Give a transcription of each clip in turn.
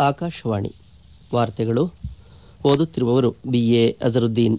ಆಕಾಶವಾಣಿ ವಾರ್ತೆಗಳು ಓದುತ್ತಿರುವವರು ಬಿಎ ಅಜರುದ್ದೀನ್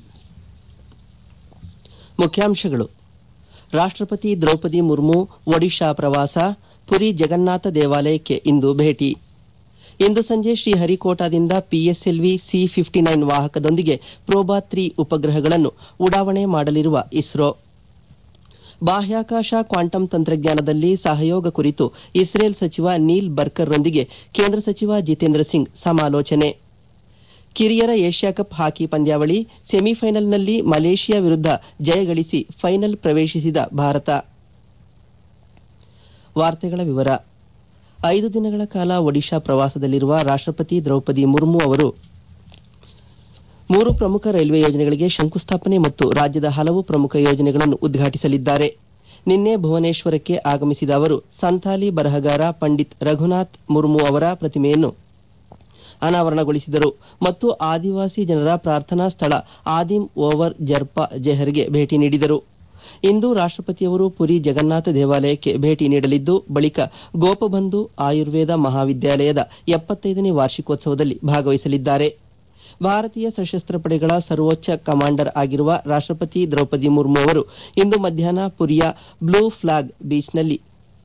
ಮುಖ್ಯಾಂಶಗಳು ರಾಷ್ಟ್ರಪತಿ ದ್ರೌಪದಿ ಮುರ್ಮು ಒಡಿಶಾ ಪ್ರವಾಸ ಪುರಿ ಜಗನ್ನಾಥ ದೇವಾಲಯಕ್ಕೆ ಇಂದು ಭೇಟಿ ಇಂದು ಸಂಜೆ ಶ್ರೀಹರಿಕೋಟಾದಿಂದ ಪಿಎಸ್ಎಲ್ವಿ ಸಿ ಫಿಫ್ಟಿ ನೈನ್ ವಾಹಕದೊಂದಿಗೆ ಪ್ರೋಬಾ ತ್ರೀ ಉಪಗ್ರಹಗಳನ್ನು ಉಡಾವಣೆ ಮಾಡಲಿರುವ ಇಸ್ರೋ ಬಾಹ್ಯಾಕಾಶ ಕ್ವಾಂಟಮ್ ತಂತ್ರಜ್ಞಾನದಲ್ಲಿ ಸಹಯೋಗ ಕುರಿತು ಇಸ್ರೇಲ್ ಸಚಿವ ನೀಲ್ ಬರ್ಕರ್ರೊಂದಿಗೆ ಕೇಂದ್ರ ಸಚಿವ ಜಿತೇಂದ್ರ ಸಿಂಗ್ ಸಮಾಲೋಚನೆ ಕಿರಿಯರ ಏಷ್ಯಾ ಕಪ್ ಹಾಕಿ ಪಂದ್ಯಾವಳಿ ಸೆಮಿಫೈನಲ್ನಲ್ಲಿ ಮಲೇಷಿಯಾ ವಿರುದ್ಧ ಜಯಗಳಿಸಿ ಫೈನಲ್ ಪ್ರವೇಶಿಸಿದ ಭಾರತ ವಾರ್ತೆಗಳ ವಿವರ ಐದು ದಿನಗಳ ಕಾಲ ಒಡಿಶಾ ಪ್ರವಾಸದಲ್ಲಿರುವ ರಾಷ್ಟ್ರಪತಿ ದ್ರೌಪದಿ ಮುರ್ಮು ಅವರು ಮೂರು ಪ್ರಮುಖ ರೈಲ್ವೆ ಯೋಜನೆಗಳಿಗೆ ಶಂಕುಸ್ಥಾಪನೆ ಮತ್ತು ರಾಜ್ಯದ ಹಲವು ಪ್ರಮುಖ ಯೋಜನೆಗಳನ್ನು ಉದ್ಘಾಟಿಸಲಿದ್ದಾರೆ ನಿನ್ನೆ ಭುವನೇಶ್ವರಕ್ಕೆ ಆಗಮಿಸಿದ ಅವರು ಸಂತಾಲಿ ಬರಹಗಾರ ಪಂಡಿತ್ ರಘುನಾಥ್ ಮುರ್ಮು ಅವರ ಪ್ರತಿಮೆಯನ್ನು ಅನಾವರಣಗೊಳಿಸಿದರು ಮತ್ತು ಆದಿವಾಸಿ ಜನರ ಪ್ರಾರ್ಥನಾ ಸ್ಥಳ ಆದಿಮ್ ಓವರ್ ಜರ್ಪಾ ಜೆಹರ್ಗೆ ಭೇಟಿ ನೀಡಿದರು ಇಂದು ರಾಷ್ಟ್ರಪತಿಯವರು ಪುರಿ ಜಗನ್ನಾಥ ದೇವಾಲಯಕ್ಕೆ ಭೇಟಿ ನೀಡಲಿದ್ದು ಬಳಿಕ ಗೋಪಬಂಧು ಆಯುರ್ವೇದ ಮಹಾವಿದ್ಯಾಲಯದ ಎಪ್ಪತ್ತೈದನೇ ವಾರ್ಷಿಕೋತ್ಸವದಲ್ಲಿ ಭಾಗವಹಿಸಲಿದ್ದಾರೆ ಭಾರತೀಯ ಸಶಸ್ತ್ರ ಪಡೆಗಳ ಸರ್ವೋಚ್ಚ ಕಮಾಂಡರ್ ಆಗಿರುವ ರಾಷ್ಟ್ರಪತಿ ದ್ರೌಪದಿ ಮುರ್ಮು ಅವರು ಇಂದು ಮಧ್ಯಾಹ್ನ ಪುರಿಯ ಬ್ಲೂ ಫ್ಲಾಗ್ ಬೀಚ್ನಲ್ಲಿ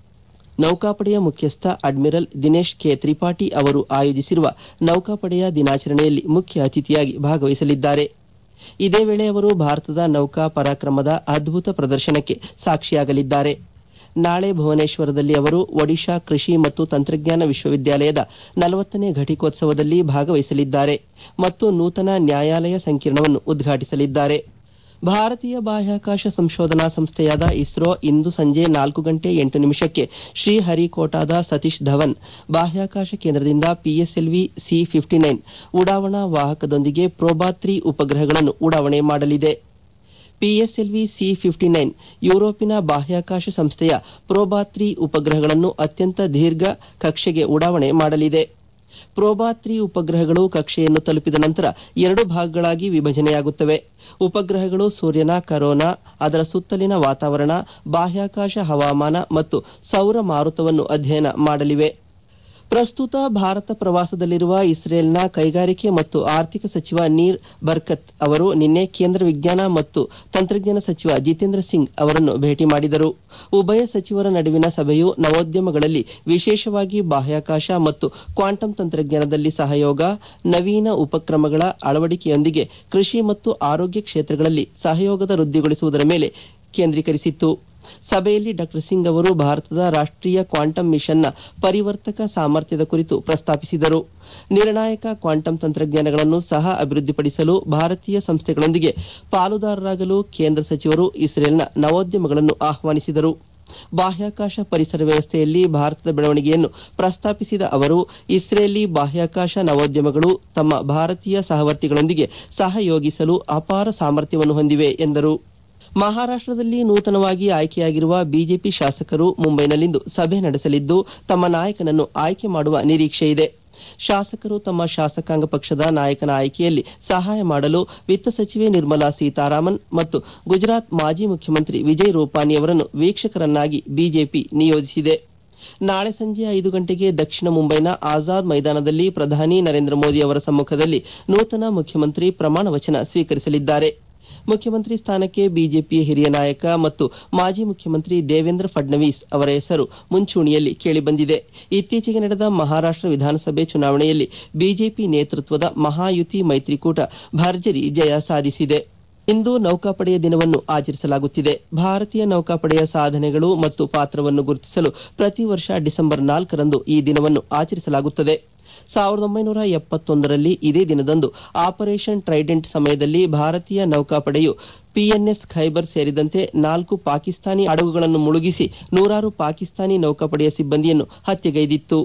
ನೌಕಾಪಡೆಯ ಮುಖ್ಯಸ್ಥ ಅಡ್ಮಿರಲ್ ದಿನೇಶ್ ಕೆ ತ್ರಿಪಾಠಿ ಅವರು ಆಯೋಜಿಸಿರುವ ನೌಕಾಪಡೆಯ ದಿನಾಚರಣೆಯಲ್ಲಿ ಮುಖ್ಯ ಅತಿಥಿಯಾಗಿ ಭಾಗವಹಿಸಲಿದ್ದಾರೆ ಇದೇ ವೇಳೆ ಅವರು ಭಾರತದ ನೌಕಾ ಪರಾಕ್ರಮದ ಅದ್ಭುತ ಪ್ರದರ್ಶನಕ್ಕೆ ಸಾಕ್ಷಿಯಾಗಲಿದ್ದಾರೆ ನಾಳೆ ಭುವನೇಶ್ವರದಲ್ಲಿ ಅವರು ಒಡಿಶಾ ಕೃಷಿ ಮತ್ತು ತಂತ್ರಜ್ಞಾನ ವಿಶ್ವವಿದ್ಯಾಲಯದ ನಲವತ್ತನೇ ಘಟಿಕೋತ್ಸವದಲ್ಲಿ ಭಾಗವಹಿಸಲಿದ್ದಾರೆ ಮತ್ತು ನೂತನ ನ್ಯಾಯಾಲಯ ಸಂಕೀರ್ಣವನ್ನು ಉದ್ಘಾಟಿಸಲಿದ್ದಾರೆ ಭಾರತೀಯ ಬಾಹ್ಯಾಕಾಶ ಸಂಶೋಧನಾ ಸಂಸ್ಥೆಯಾದ ಇಸ್ರೋ ಇಂದು ಸಂಜೆ ನಾಲ್ಕು ಗಂಟೆ ಎಂಟು ನಿಮಿಷಕ್ಕೆ ಶ್ರೀಹರಿಕೋಟಾದ ಸತೀಶ್ ಧವನ್ ಬಾಹ್ಯಾಕಾಶ ಕೇಂದ್ರದಿಂದ ಪಿಎಸ್ಎಲ್ವಿ ಸಿ ಫಿಫ್ಟಿ ನೈನ್ ಉಡಾವಣಾ ವಾಹಕದೊಂದಿಗೆ ಪ್ರೋಬಾ ತ್ರೀ ಉಪಗ್ರಹಗಳನ್ನು ಉಡಾವಣೆ ಮಾಡಲಿದೆ ಪಿಎಸ್ಎಲ್ವಿ ಸಿ ಫಿಫ್ಟಿ ನೈನ್ ಯುರೋಪಿನ ಬಾಹ್ಯಾಕಾಶ ಸಂಸ್ಥೆಯ ಪ್ರೋಬಾ ತ್ರೀ ಉಪಗ್ರಹಗಳನ್ನು ಅತ್ಯಂತ ದೀರ್ಘ ಕಕ್ಷೆಗೆ ಉಡಾವಣೆ ಮಾಡಲಿದೆ ಪ್ರೋಬಾ ತ್ರೀ ಉಪಗ್ರಹಗಳು ಕಕ್ಷೆಯನ್ನು ತಲುಪಿದ ನಂತರ ಎರಡು ಭಾಗಗಳಾಗಿ ವಿಭಜನೆಯಾಗುತ್ತವೆ ಉಪಗ್ರಹಗಳು ಸೂರ್ಯನ ಕರೋನಾ ಅದರ ಸುತ್ತಲಿನ ವಾತಾವರಣ ಬಾಹ್ಯಾಕಾಶ ಹವಾಮಾನ ಮತ್ತು ಸೌರ ಮಾರುತವನ್ನು ಅಧ್ಯಯನ ಮಾಡಲಿವೆ ಪ್ರಸ್ತುತ ಭಾರತ ಪ್ರವಾಸದಲ್ಲಿರುವ ಇಸ್ರೇಲ್ನ ಕೈಗಾರಿಕೆ ಮತ್ತು ಆರ್ಥಿಕ ಸಚಿವ ನೀರ್ ಬರ್ಕತ್ ಅವರು ನಿನ್ನೆ ಕೇಂದ್ರ ವಿಜ್ಞಾನ ಮತ್ತು ತಂತ್ರಜ್ಞಾನ ಸಚಿವ ಜಿತೇಂದ್ರ ಸಿಂಗ್ ಅವರನ್ನು ಭೇಟಿ ಮಾಡಿದರು ಉಭಯ ಸಚಿವರ ನಡುವಿನ ಸಭೆಯು ನವೋದ್ಯಮಗಳಲ್ಲಿ ವಿಶೇಷವಾಗಿ ಬಾಹ್ಯಾಕಾಶ ಮತ್ತು ಕ್ವಾಂಟಮ್ ತಂತ್ರಜ್ಞಾನದಲ್ಲಿ ಸಹಯೋಗ ನವೀನ ಉಪಕ್ರಮಗಳ ಅಳವಡಿಕೆಯೊಂದಿಗೆ ಕೃಷಿ ಮತ್ತು ಆರೋಗ್ಯ ಕ್ಷೇತ್ರಗಳಲ್ಲಿ ಸಹಯೋಗದ ವೃದ್ಧಿಗೊಳಿಸುವುದರ ಮೇಲೆ ಕೇಂದ್ರೀಕರಿಸಿತ್ತು ಸಭೆಯಲ್ಲಿ ಡಾ ಸಿಂಗ್ ಅವರು ಭಾರತದ ರಾಷ್ಟೀಯ ಕ್ವಾಂಟಮ್ ಮಿಷನ್ನ ಪರಿವರ್ತಕ ಸಾಮರ್ಥ್ಯದ ಕುರಿತು ಪ್ರಸ್ತಾಪಿಸಿದರು ನಿರ್ಣಾಯಕ ಕ್ವಾಂಟಮ್ ತಂತ್ರಜ್ಞಾನಗಳನ್ನು ಸಹ ಅಭಿವೃದ್ಧಿಪಡಿಸಲು ಭಾರತೀಯ ಸಂಸ್ಥೆಗಳೊಂದಿಗೆ ಪಾಲುದಾರರಾಗಲು ಕೇಂದ್ರ ಸಚಿವರು ಇಸ್ರೇಲ್ನ ನವೋದ್ಯಮಗಳನ್ನು ಆಹ್ವಾನಿಸಿದರು ಬಾಹ್ಯಾಕಾಶ ಪರಿಸರ ವ್ಯವಸ್ಥೆಯಲ್ಲಿ ಭಾರತದ ಬೆಳವಣಿಗೆಯನ್ನು ಪ್ರಸ್ತಾಪಿಸಿದ ಅವರು ಇಸ್ರೇಲಿ ಬಾಹ್ಯಾಕಾಶ ನವೋದ್ಯಮಗಳು ತಮ್ಮ ಭಾರತೀಯ ಸಹವರ್ತಿಗಳೊಂದಿಗೆ ಸಹಯೋಗಿಸಲು ಅಪಾರ ಸಾಮರ್ಥ್ಯವನ್ನು ಹೊಂದಿವೆ ಎಂದರು ಮಹಾರಾಷ್ಟದಲ್ಲಿ ನೂತನವಾಗಿ ಆಯ್ಕೆಯಾಗಿರುವ ಬಿಜೆಪಿ ಶಾಸಕರು ಮುಂಬೈನಲ್ಲಿಂದು ಸಭೆ ನಡೆಸಲಿದ್ದು ತಮ್ಮ ನಾಯಕನನ್ನು ಆಯ್ಕೆ ಮಾಡುವ ನಿರೀಕ್ಷೆಯಿದೆ ಶಾಸಕರು ತಮ್ಮ ಶಾಸಕಾಂಗ ಪಕ್ಷದ ನಾಯಕನ ಆಯ್ಕೆಯಲ್ಲಿ ಸಹಾಯ ಮಾಡಲು ವಿತ್ತ ಸಚಿವೆ ನಿರ್ಮಲಾ ಸೀತಾರಾಮನ್ ಮತ್ತು ಗುಜರಾತ್ ಮಾಜಿ ಮುಖ್ಯಮಂತ್ರಿ ವಿಜಯ್ ರೂಪಾನಿ ಅವರನ್ನು ವೀಕ್ಷಕರನ್ನಾಗಿ ಬಿಜೆಪಿ ನಿಯೋಜಿಸಿದೆ ನಾಳೆ ಸಂಜೆ ಐದು ಗಂಟೆಗೆ ದಕ್ಷಿಣ ಮುಂಬೈನ ಆಜಾದ್ ಮೈದಾನದಲ್ಲಿ ಪ್ರಧಾನಿ ನರೇಂದ್ರ ಮೋದಿ ಅವರ ಸಮ್ಮುಖದಲ್ಲಿ ನೂತನ ಮುಖ್ಯಮಂತ್ರಿ ಪ್ರಮಾಣ ವಚನ ಸ್ವೀಕರಿಸಲಿದ್ದಾರೆ ಮುಖ್ಯಮಂತ್ರಿ ಸ್ಥಾನಕ್ಕೆ ಬಿಜೆಪಿಯ ಹಿರಿಯ ನಾಯಕ ಮತ್ತು ಮಾಜಿ ಮುಖ್ಯಮಂತ್ರಿ ದೇವೇಂದ್ರ ಫಡ್ನವೀಸ್ ಅವರ ಹೆಸರು ಮುಂಚೂಣಿಯಲ್ಲಿ ಕೇಳಿಬಂದಿದೆ ಇತ್ತೀಚೆಗೆ ನಡೆದ ಮಹಾರಾಷ್ಟ ವಿಧಾನಸಭೆ ಚುನಾವಣೆಯಲ್ಲಿ ಬಿಜೆಪಿ ನೇತೃತ್ವದ ಮಹಾಯುತಿ ಮೈತ್ರಿಕೂಟ ಭರ್ಜರಿ ಜಯ ಸಾಧಿಸಿದೆ ಇಂದು ನೌಕಾಪಡೆಯ ದಿನವನ್ನು ಆಚರಿಸಲಾಗುತ್ತಿದೆ ಭಾರತೀಯ ನೌಕಾಪಡೆಯ ಸಾಧನೆಗಳು ಮತ್ತು ಪಾತ್ರವನ್ನು ಗುರುತಿಸಲು ಪ್ರತಿ ವರ್ಷ ಡಿಸೆಂಬರ್ ನಾಲ್ಕರಂದು ಈ ದಿನವನ್ನು ಆಚರಿಸಲಾಗುತ್ತದೆ ಸಾವಿರದ ಒಂಬೈನೂರ ಎಪ್ಪತ್ತೊಂದರಲ್ಲಿ ಇದೇ ದಿನದಂದು ಆಪರೇಷನ್ ಟ್ರೈಡೆಂಟ್ ಸಮಯದಲ್ಲಿ ಭಾರತೀಯ ನೌಕಾಪಡೆಯು ಪಿಎನ್ಎಸ್ ಖೈಬರ್ ಸೇರಿದಂತೆ ನಾಲ್ಕು ಪಾಕಿಸ್ತಾನಿ ಹಡಗುಗಳನ್ನು ಮುಳುಗಿಸಿ ನೂರಾರು ಪಾಕಿಸ್ತಾನಿ ನೌಕಾಪಡೆಯ ಸಿಬ್ಬಂದಿಯನ್ನು ಹತ್ಯೆಗೈದಿತ್ತು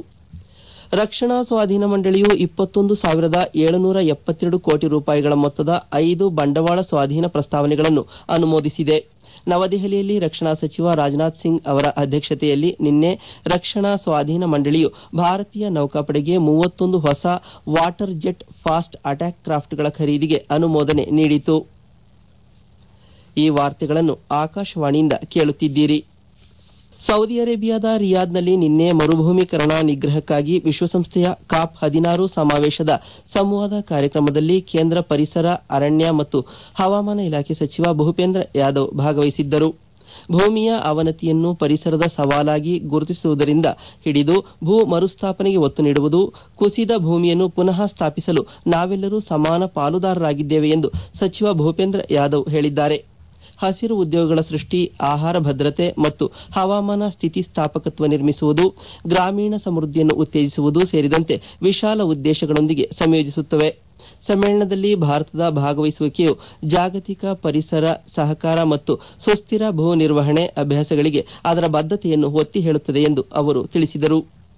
ರಕ್ಷಣಾ ಸ್ವಾಧೀನ ಮಂಡಳಿಯು ಇಪ್ಪತ್ತೊಂದು ಸಾವಿರದ ಏಳುನೂರ ಎಪ್ಪತ್ತೆರಡು ಕೋಟಿ ರೂಪಾಯಿಗಳ ಮೊತ್ತದ ಐದು ಬಂಡವಾಳ ಸ್ವಾಧೀನ ಪ್ರಸ್ತಾವನೆಗಳನ್ನು ಅನುಮೋದಿಸಿದೆ ನವದೆಹಲಿಯಲ್ಲಿ ರಕ್ಷಣಾ ಸಚಿವ ರಾಜನಾಥ್ ಸಿಂಗ್ ಅವರ ಅಧ್ಯಕ್ಷತೆಯಲ್ಲಿ ನಿನ್ನೆ ರಕ್ಷಣಾ ಸ್ವಾಧೀನ ಮಂಡಳಿಯು ಭಾರತೀಯ ನೌಕಾಪಡೆಗೆ ಮೂವತ್ತೊಂದು ಹೊಸ ವಾಟರ್ ಜೆಟ್ ಫಾಸ್ಟ್ ಅಟ್ಯಾಕ್ ಕ್ರಾಫ್ಟ್ಗಳ ಖರೀದಿಗೆ ಅನುಮೋದನೆ ನೀಡಿತು ಈ ವಾರ್ತೆಗಳನ್ನು ಆಕಾಶವಾಣಿಯಿಂದ ಕೇಳುತ್ತಿದ್ದೀರಿ ಸೌದಿ ಅರೇಬಿಯಾದ ರಿಯಾದ್ನಲ್ಲಿ ನಿನ್ನೆ ಮರುಭೂಮೀಕರಣ ನಿಗ್ರಹಕ್ಕಾಗಿ ವಿಶ್ವಸಂಸ್ಥೆಯ ಕಾಪ್ ಹದಿನಾರು ಸಮಾವೇಶದ ಸಂವಾದ ಕಾರ್ಯಕ್ರಮದಲ್ಲಿ ಕೇಂದ್ರ ಪರಿಸರ ಅರಣ್ಯ ಮತ್ತು ಹವಾಮಾನ ಇಲಾಖೆ ಸಚಿವ ಭೂಪೇಂದ್ರ ಯಾದವ್ ಭಾಗವಹಿಸಿದ್ದರು ಭೂಮಿಯ ಅವನತಿಯನ್ನು ಪರಿಸರದ ಸವಾಲಾಗಿ ಗುರುತಿಸುವುದರಿಂದ ಹಿಡಿದು ಭೂ ಮರುಸ್ಥಾಪನೆಗೆ ಒತ್ತು ನೀಡುವುದು ಕುಸಿದ ಭೂಮಿಯನ್ನು ಪುನಃ ಸ್ಥಾಪಿಸಲು ನಾವೆಲ್ಲರೂ ಸಮಾನ ಪಾಲುದಾರರಾಗಿದ್ದೇವೆ ಎಂದು ಸಚಿವ ಭೂಪೇಂದ್ರ ಯಾದವ್ ಹೇಳಿದ್ದಾರೆ ಹಸಿರು ಉದ್ಯೋಗಗಳ ಸೃಷ್ಟಿ ಆಹಾರ ಭದ್ರತೆ ಮತ್ತು ಹವಾಮಾನ ಸ್ಥಿತಿಸ್ಥಾಪಕತ್ವ ನಿರ್ಮಿಸುವುದು ಗ್ರಾಮೀಣ ಸಮೃದ್ಧಿಯನ್ನು ಉತ್ತೇಜಿಸುವುದು ಸೇರಿದಂತೆ ವಿಶಾಲ ಉದ್ದೇಶಗಳೊಂದಿಗೆ ಸಂಯೋಜಿಸುತ್ತವೆ ಸಮ್ಮೇಳನದಲ್ಲಿ ಭಾರತದ ಭಾಗವಹಿಸುವಿಕೆಯು ಜಾಗತಿಕ ಪರಿಸರ ಸಹಕಾರ ಮತ್ತು ಸುಸ್ಥಿರ ಭೂ ನಿರ್ವಹಣೆ ಅಭ್ಯಾಸಗಳಿಗೆ ಅದರ ಬದ್ಧತೆಯನ್ನು ಒತ್ತಿ ಹೇಳುತ್ತದೆ ಎಂದು ಅವರು ತಿಳಿಸಿದರು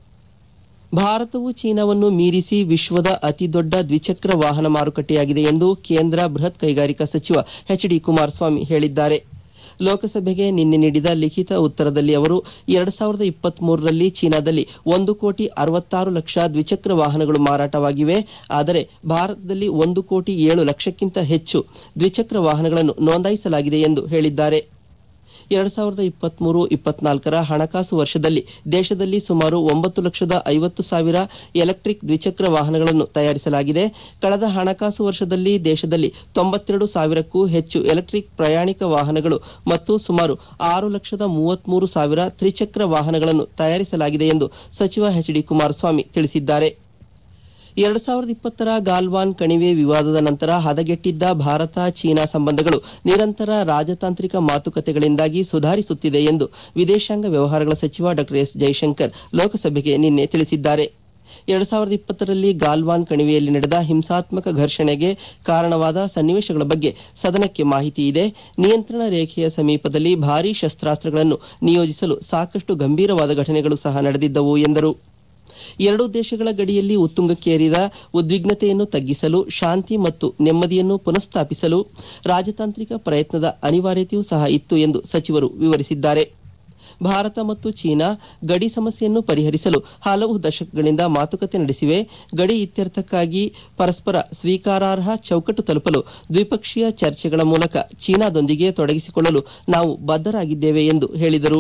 ಭಾರತವು ಚೀನಾವನ್ನು ಮೀರಿಸಿ ವಿಶ್ವದ ಅತಿದೊಡ್ಡ ದ್ವಿಚಕ್ರ ವಾಹನ ಮಾರುಕಟ್ಟೆಯಾಗಿದೆ ಎಂದು ಕೇಂದ್ರ ಬೃಹತ್ ಕೈಗಾರಿಕಾ ಸಚಿವ ಎಚ್ ಡಿ ಕುಮಾರಸ್ವಾಮಿ ಹೇಳಿದ್ದಾರೆ ಲೋಕಸಭೆಗೆ ನಿನ್ನೆ ನೀಡಿದ ಲಿಖಿತ ಉತ್ತರದಲ್ಲಿ ಅವರು ಎರಡು ಸಾವಿರದ ಇಪ್ಪತ್ಮೂರರಲ್ಲಿ ಚೀನಾದಲ್ಲಿ ಒಂದು ಕೋಟಿ ಅರವತ್ತಾರು ಲಕ್ಷ ದ್ವಿಚಕ್ರ ವಾಹನಗಳು ಮಾರಾಟವಾಗಿವೆ ಆದರೆ ಭಾರತದಲ್ಲಿ ಒಂದು ಕೋಟಿ ಏಳು ಲಕ್ಷಕ್ಕಿಂತ ಹೆಚ್ಚು ದ್ವಿಚಕ್ರ ವಾಹನಗಳನ್ನು ನೋಂದಾಯಿಸಲಾಗಿದೆ ಎಂದು ಹೇಳಿದ್ದಾರೆ ಎರಡು ಸಾವಿರದ ಇಪ್ಪತ್ಮೂರು ಇಪ್ಪತ್ನಾಲ್ಕರ ಹಣಕಾಸು ವರ್ಷದಲ್ಲಿ ದೇಶದಲ್ಲಿ ಸುಮಾರು ಒಂಬತ್ತು ಲಕ್ಷದ ಐವತ್ತು ಸಾವಿರ ಎಲೆಕ್ಟ್ರಿಕ್ ದ್ವಿಚಕ್ರ ವಾಹನಗಳನ್ನು ತಯಾರಿಸಲಾಗಿದೆ ಕಳೆದ ಹಣಕಾಸು ವರ್ಷದಲ್ಲಿ ದೇಶದಲ್ಲಿ ತೊಂಬತ್ತೆರಡು ಸಾವಿರಕ್ಕೂ ಹೆಚ್ಚು ಎಲೆಕ್ಟ್ರಿಕ್ ಪ್ರಯಾಣಿಕ ವಾಹನಗಳು ಮತ್ತು ಸುಮಾರು ಆರು ಲಕ್ಷದ ಮೂವತ್ಮೂರು ಸಾವಿರ ತ್ರಿಚಕ್ರ ವಾಹನಗಳನ್ನು ತಯಾರಿಸಲಾಗಿದೆ ಎಂದು ಸಚಿವ ಎಚ್ ಡಿ ಕುಮಾರಸ್ವಾಮಿ ತಿಳಿಸಿದ್ದಾರೆ ಎರಡು ಸಾವಿರದ ಇಪ್ಪತ್ತರ ಗಾಲ್ವಾನ್ ಕಣಿವೆ ವಿವಾದದ ನಂತರ ಹದಗೆಟ್ಟಿದ್ದ ಭಾರತ ಚೀನಾ ಸಂಬಂಧಗಳು ನಿರಂತರ ರಾಜತಾಂತ್ರಿಕ ಮಾತುಕತೆಗಳಿಂದಾಗಿ ಸುಧಾರಿಸುತ್ತಿದೆ ಎಂದು ವಿದೇಶಾಂಗ ವ್ಯವಹಾರಗಳ ಸಚಿವ ಡಾ ಎಸ್ ಜೈಶಂಕರ್ ಲೋಕಸಭೆಗೆ ನಿನ್ನೆ ತಿಳಿಸಿದ್ದಾರೆ ಎರಡು ಸಾವಿರದ ಇಪ್ಪತ್ತರಲ್ಲಿ ಗಾಲ್ವಾನ್ ಕಣಿವೆಯಲ್ಲಿ ನಡೆದ ಹಿಂಸಾತ್ಮಕ ಘರ್ಷಣೆಗೆ ಕಾರಣವಾದ ಸನ್ನಿವೇಶಗಳ ಬಗ್ಗೆ ಸದನಕ್ಕೆ ಮಾಹಿತಿ ಇದೆ ನಿಯಂತ್ರಣ ರೇಖೆಯ ಸಮೀಪದಲ್ಲಿ ಭಾರೀ ಶಸ್ತ್ರಾಸ್ತ್ರಗಳನ್ನು ನಿಯೋಜಿಸಲು ಸಾಕಷ್ಟು ಗಂಭೀರವಾದ ಘಟನೆಗಳು ಸಹ ನಡೆದಿದ್ದವು ಎಂದರು ಎರಡೂ ದೇಶಗಳ ಗಡಿಯಲ್ಲಿ ಉತ್ತುಂಗಕ್ಕೇರಿದ ಉದ್ವಿಗ್ನತೆಯನ್ನು ತಗ್ಗಿಸಲು ಶಾಂತಿ ಮತ್ತು ನೆಮ್ಮದಿಯನ್ನು ಪುನಃಸ್ಥಾಪಿಸಲು ರಾಜತಾಂತ್ರಿಕ ಪ್ರಯತ್ನದ ಅನಿವಾರ್ಯತೆಯೂ ಸಹ ಇತ್ತು ಎಂದು ಸಚಿವರು ವಿವರಿಸಿದ್ದಾರೆ ಭಾರತ ಮತ್ತು ಚೀನಾ ಗಡಿ ಸಮಸ್ಯೆಯನ್ನು ಪರಿಹರಿಸಲು ಹಲವು ದಶಕಗಳಿಂದ ಮಾತುಕತೆ ನಡೆಸಿವೆ ಗಡಿ ಇತ್ಯರ್ಥಕ್ಕಾಗಿ ಪರಸ್ಪರ ಸ್ವೀಕಾರಾರ್ಹ ಚೌಕಟ್ಟು ತಲುಪಲು ದ್ವಿಪಕ್ಷೀಯ ಚರ್ಚೆಗಳ ಮೂಲಕ ಚೀನಾದೊಂದಿಗೆ ತೊಡಗಿಸಿಕೊಳ್ಳಲು ನಾವು ಬದ್ಧರಾಗಿದ್ದೇವೆ ಎಂದು ಹೇಳಿದರು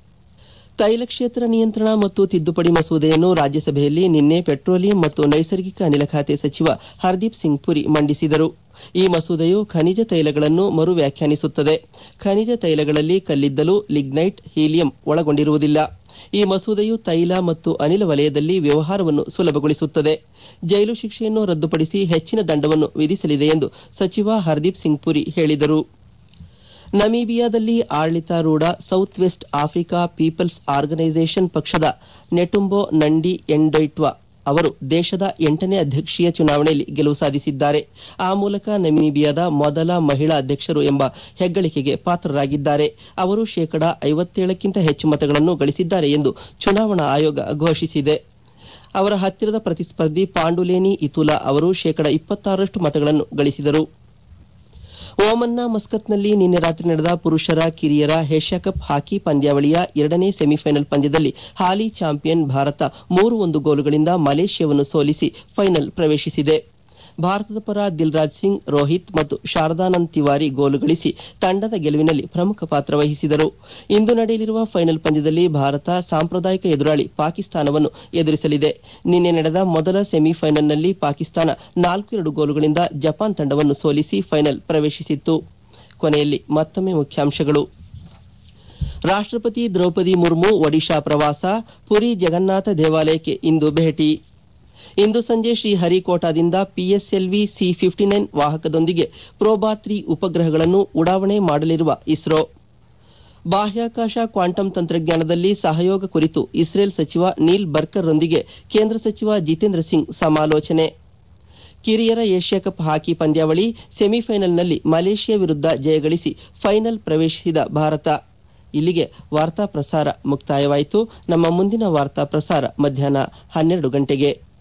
ತೈಲ ಕ್ಷೇತ್ರ ನಿಯಂತ್ರಣ ಮತ್ತು ತಿದ್ದುಪಡಿ ಮಸೂದೆಯನ್ನು ರಾಜ್ಯಸಭೆಯಲ್ಲಿ ನಿನ್ನೆ ಪೆಟ್ರೋಲಿಯಂ ಮತ್ತು ನೈಸರ್ಗಿಕ ಅನಿಲ ಖಾತೆ ಸಚಿವ ಹರ್ದೀಪ್ ಸಿಂಗ್ ಪುರಿ ಮಂಡಿಸಿದರು ಈ ಮಸೂದೆಯು ಖನಿಜ ತೈಲಗಳನ್ನು ಮರು ವ್ಯಾಖ್ಯಾನಿಸುತ್ತದೆ ಖನಿಜ ತೈಲಗಳಲ್ಲಿ ಕಲ್ಲಿದ್ದಲು ಲಿಗ್ನೈಟ್ ಹೀಲಿಯಂ ಒಳಗೊಂಡಿರುವುದಿಲ್ಲ ಈ ಮಸೂದೆಯು ತೈಲ ಮತ್ತು ಅನಿಲ ವಲಯದಲ್ಲಿ ವ್ಯವಹಾರವನ್ನು ಸುಲಭಗೊಳಿಸುತ್ತದೆ ಜೈಲು ಶಿಕ್ಷೆಯನ್ನು ರದ್ದುಪಡಿಸಿ ಹೆಚ್ಚಿನ ದಂಡವನ್ನು ವಿಧಿಸಲಿದೆ ಎಂದು ಸಚಿವ ಹರ್ದೀಪ್ ಸಿಂಗ್ ಪುರಿ ಹೇಳಿದರು ನಮೀಬಿಯಾದಲ್ಲಿ ಆಡಳಿತಾರೂಢ South West Africa People's Organisation ಪಕ್ಷದ ನೆಟುಂಬೊ ನಂಡಿ ಎಂಡೊಯ್ಟ್ವಾ ಅವರು ದೇಶದ ಎಂಟನೇ ಅಧ್ಯಕ್ಷೀಯ ಚುನಾವಣೆಯಲ್ಲಿ ಗೆಲುವು ಸಾಧಿಸಿದ್ದಾರೆ ಆ ಮೂಲಕ ನಮೀಬಿಯಾದ ಮೊದಲ ಮಹಿಳಾ ಅಧ್ಯಕ್ಷರು ಎಂಬ ಹೆಗ್ಗಳಿಕೆಗೆ ಪಾತ್ರರಾಗಿದ್ದಾರೆ ಅವರು ಶೇಕಡಾ ಐವತ್ತೇಳಕ್ಕಿಂತ ಹೆಚ್ಚು ಮತಗಳನ್ನು ಗಳಿಸಿದ್ದಾರೆ ಎಂದು ಚುನಾವಣಾ ಆಯೋಗ ಘೋಷಿಸಿದೆ ಅವರ ಹತ್ತಿರದ ಪ್ರತಿಸ್ಪರ್ಧಿ ಪಾಂಡುಲೇನಿ ಇತುಲಾ ಅವರು ಶೇಕಡಾ ಇಪ್ಪತ್ತಾರರಷ್ಟು ಮತಗಳನ್ನು ಗಳಿಸಿದರು ಓಮನ್ನ ಮಸ್ಕತ್ನಲ್ಲಿ ನಿನ್ನೆ ರಾತ್ರಿ ನಡೆದ ಪುರುಷರ ಕಿರಿಯರ ಏಷ್ಯಾ ಕಪ್ ಹಾಕಿ ಪಂದ್ಯಾವಳಿಯ ಎರಡನೇ ಸೆಮಿಫೈನಲ್ ಪಂದ್ಯದಲ್ಲಿ ಹಾಲಿ ಚಾಂಪಿಯನ್ ಭಾರತ ಮೂರು ಒಂದು ಗೋಲುಗಳಿಂದ ಮಲೇಷ್ಯಾವನ್ನು ಸೋಲಿಸಿ ಫೈನಲ್ ಪ್ರವೇಶಿಸಿದೆ ಭಾರತದ ಪರ ದಿಲ್ರಾಜ್ ಸಿಂಗ್ ರೋಹಿತ್ ಮತ್ತು ಶಾರದಾನಂದ್ ತಿವಾರಿ ಗೋಲು ಗಳಿಸಿ ತಂಡದ ಗೆಲುವಿನಲ್ಲಿ ಪ್ರಮುಖ ಪಾತ್ರ ವಹಿಸಿದರು ಇಂದು ನಡೆಯಲಿರುವ ಫೈನಲ್ ಪಂದ್ಯದಲ್ಲಿ ಭಾರತ ಸಾಂಪ್ರದಾಯಿಕ ಎದುರಾಳಿ ಪಾಕಿಸ್ತಾನವನ್ನು ಎದುರಿಸಲಿದೆ ನಿನ್ನೆ ನಡೆದ ಮೊದಲ ಸೆಮಿಫೈನಲ್ನಲ್ಲಿ ಪಾಕಿಸ್ತಾನ ನಾಲ್ಕು ಎರಡು ಗೋಲುಗಳಿಂದ ಜಪಾನ್ ತಂಡವನ್ನು ಸೋಲಿಸಿ ಫೈನಲ್ ಪ್ರವೇಶಿಸಿತ್ತು ಕೊನೆಯಲ್ಲಿ ಮತ್ತೊಮ್ಮೆ ಮುಖ್ಯಾಂಶಗಳು ರಾಷ್ಟ್ರಪತಿ ದ್ರೌಪದಿ ಮುರ್ಮು ಒಡಿಶಾ ಪ್ರವಾಸ ಪುರಿ ಜಗನ್ನಾಥ ದೇವಾಲಯಕ್ಕೆ ಇಂದು ಭೇಟಿ ಇಂದು ಸಂಜೆ ಶ್ರೀಹರಿಕೋಟಾದಿಂದ ಪಿಎಸ್ಎಲ್ವಿ ಸಿ ಫಿಫ್ಟಿ ನೈನ್ ವಾಹಕದೊಂದಿಗೆ ಪ್ರೋಬಾ ತ್ರೀ ಉಪಗ್ರಹಗಳನ್ನು ಉಡಾವಣೆ ಮಾಡಲಿರುವ ಇಸ್ರೋ ಬಾಹ್ಯಾಕಾಶ ಕ್ವಾಂಟಮ್ ತಂತ್ರಜ್ಞಾನದಲ್ಲಿ ಸಹಯೋಗ ಕುರಿತು ಇಸ್ರೇಲ್ ಸಚಿವ ನೀಲ್ ಬರ್ಕರ್ರೊಂದಿಗೆ ಕೇಂದ್ರ ಸಚಿವ ಜಿತೇಂದ್ರ ಸಿಂಗ್ ಸಮಾಲೋಚನೆ ಕಿರಿಯರ ಏಷ್ಯಾ ಕಪ್ ಹಾಕಿ ಪಂದ್ಯಾವಳಿ ಸೆಮಿಫೈನಲ್ನಲ್ಲಿ ಮಲೇಷ್ಯಾ ವಿರುದ್ಧ ಜಯಗಳಿಸಿ ಫೈನಲ್ ಪ್ರವೇಶಿಸಿದ ಭಾರತ ಇಲ್ಲಿಗೆ ವಾರ್ತಾ ಪ್ರಸಾರ ಮುಕ್ತಾಯವಾಯಿತು ನಮ್ಮ ಮುಂದಿನ ವಾರ್ತಾ ಪ್ರಸಾರ ಮಧ್ಯಾಹ್ನ ಹನ್ನೆರಡು ಗಂಟೆಗೆ